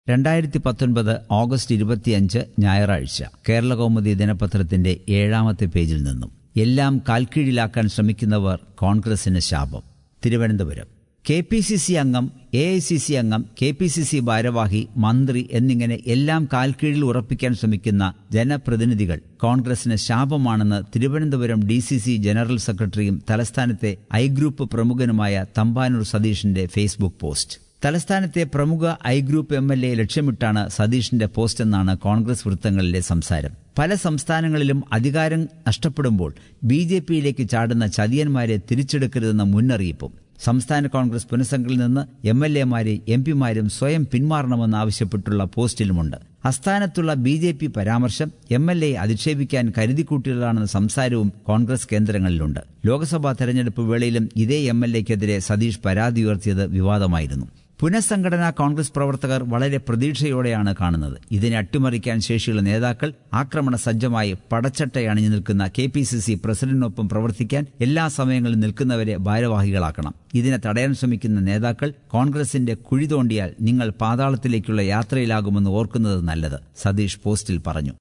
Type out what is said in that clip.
രണ്ടായിരത്തി പത്തൊൻപത് ഓഗസ്റ്റ് ഇരുപത്തിയഞ്ച് ഞായറാഴ്ച കേരളകൗമുദി ദിനപത്രത്തിന്റെ ഏഴാമത്തെ പേജിൽ നിന്നും എല്ലാം കാൽക്കീഴിലാക്കാൻ ശ്രമിക്കുന്നവർ കോൺഗ്രസിന് ശാപം Thiruvananthapuram K P C C അംഗം എ ഐ സി സി അംഗം കെ പി സി സി ഭാരവാഹി മന്ത്രി എന്നിങ്ങനെ എല്ലാം കാൽക്കീഴിൽ ഉറപ്പിക്കാൻ ശ്രമിക്കുന്ന ജനപ്രതിനിധികൾ കോൺഗ്രസിന് ശാപമാണെന്ന് Thiruvananthapuram D C C general സെക്രട്ടറിയും തലസ്ഥാനത്തെ ഐ ഗ്രൂപ്പ് പ്രമുഖനുമായ തമ്പാനൂർ സതീഷിന്റെ ഫേസ്ബുക്ക് പോസ്റ്റ് തലസ്ഥാനത്തെ പ്രമുഖ I group M L A ലക്ഷ്യമിട്ടാണ് സതീഷിന്റെ പോസ്റ്റ് എന്നാണ് കോൺഗ്രസ് വൃത്തങ്ങളിലെ സംസാരം പല സംസ്ഥാനങ്ങളിലും അധികാരം നഷ്ടപ്പെടുമ്പോൾ ബി ജെ പിയിലേക്ക് ചാടുന്ന ചതിയന്മാരെ തിരിച്ചെടുക്കരുതെന്ന മുന്നറിയിപ്പും സംസ്ഥാന കോൺഗ്രസ് പുനഃസംഘത്തിൽ നിന്ന് എം എൽ എമാരെ എം പിമാരും സ്വയം പിന്മാറണമെന്ന് ആവശ്യപ്പെട്ടുള്ള പോസ്റ്റിലുമുണ്ട് അസ്ഥാനത്തുള്ള ബി ജെ പി പരാമർശം എം എൽ എ അധിക്ഷേപിക്കാൻ കരുതിക്കൂട്ടിയതാണെന്ന സംസാരവും കോൺഗ്രസ് കേന്ദ്രങ്ങളിലുണ്ട് ലോക്സഭാ തെരഞ്ഞെടുപ്പ് വേളയിലും ഇതേ എം എൽ എക്കെതിരെ സതീഷ് പരാതി ഉയർത്തിയത് വിവാദമായിരുന്നു പുനഃസംഘടനാ കോൺഗ്രസ് പ്രവർത്തകർ വളരെ പ്രതീക്ഷയോടെയാണ് കാണുന്നത് ഇതിനെ അട്ടിമറിക്കാൻ ശേഷിയുള്ള നേതാക്കൾ ആക്രമണ സജ്ജമായി പടച്ചട്ടയണിഞ്ഞു നിൽക്കുന്ന കെ പി സി സി പ്രസിഡന്റിനൊപ്പം പ്രവർത്തിക്കാൻ എല്ലാ സമയങ്ങളിലും നിൽക്കുന്നവരെ ഭാരവാഹികളാക്കണം ഇതിനെ തടയാൻ ശ്രമിക്കുന്ന നേതാക്കൾ കോൺഗ്രസിന്റെ കുഴി തോണ്ടിയാൽ നിങ്ങൾ പാതാളത്തിലേക്കുള്ള യാത്രയിലാകുമെന്ന് ഓർക്കുന്നത് നല്ലത് സതീഷ് പോസ്റ്റിൽ പറഞ്ഞു